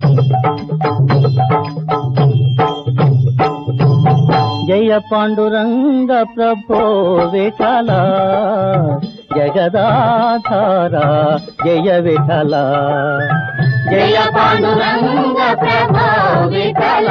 జయ పాండురంగ ప్రభో విఠల జగదాధార జయ విఠల జయ పాండురంగ ప్రభో విఠల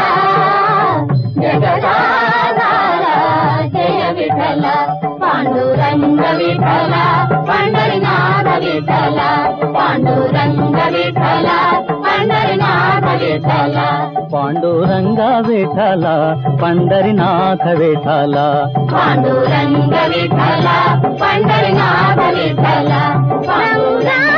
జగదాధార జయ విఠల పాండురంగ విఠల పండరినాథ విఠల పాండురంగ విఠల పండరినాథ విఠల పాండురంగ విఠల పండరినాథ విఠల పాండురంగ విఠల పండరినాథ విఠల పాండురంగ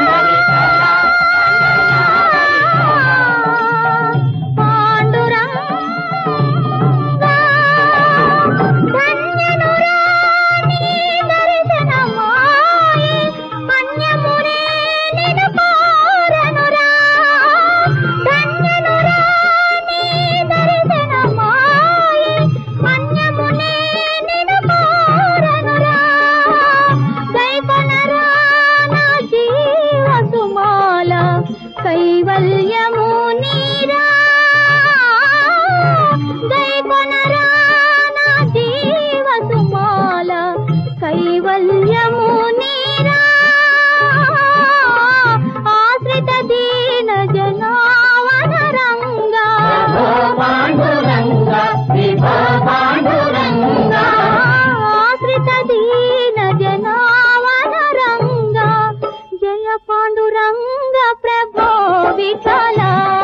కైవల్యము నీరా దైవనరా నా జీవ సుమాల కైవల్యము నీరా ఆశ్రిత దీన జనావన రంగా పాండురంగ విభో పాండురంగ ఆశ్రిత దీన జనావన రంగా జయ పాండురంగ ప్రభో విఠల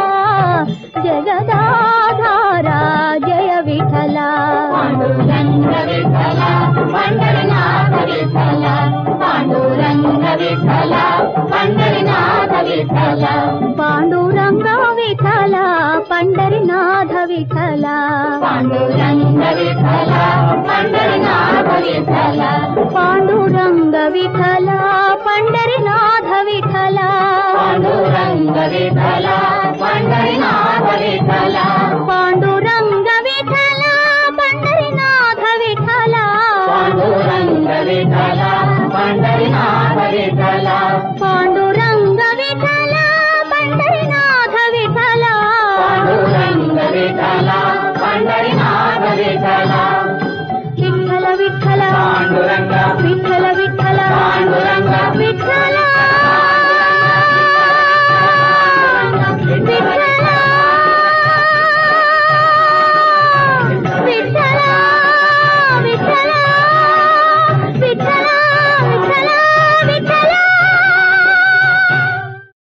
జగదాధార జయ విఠల పాండురంగ విఠల పండరినాథ విఠల పాండురంగ విఠల పండరినాథ విఠల పాండురంగ విఠల పండరినాథ విఠల పాండురంగ విఠల పండరినాథ విఠల పాండురంగ విఠల పండరినాథ విఠల పాండురంగ విఠల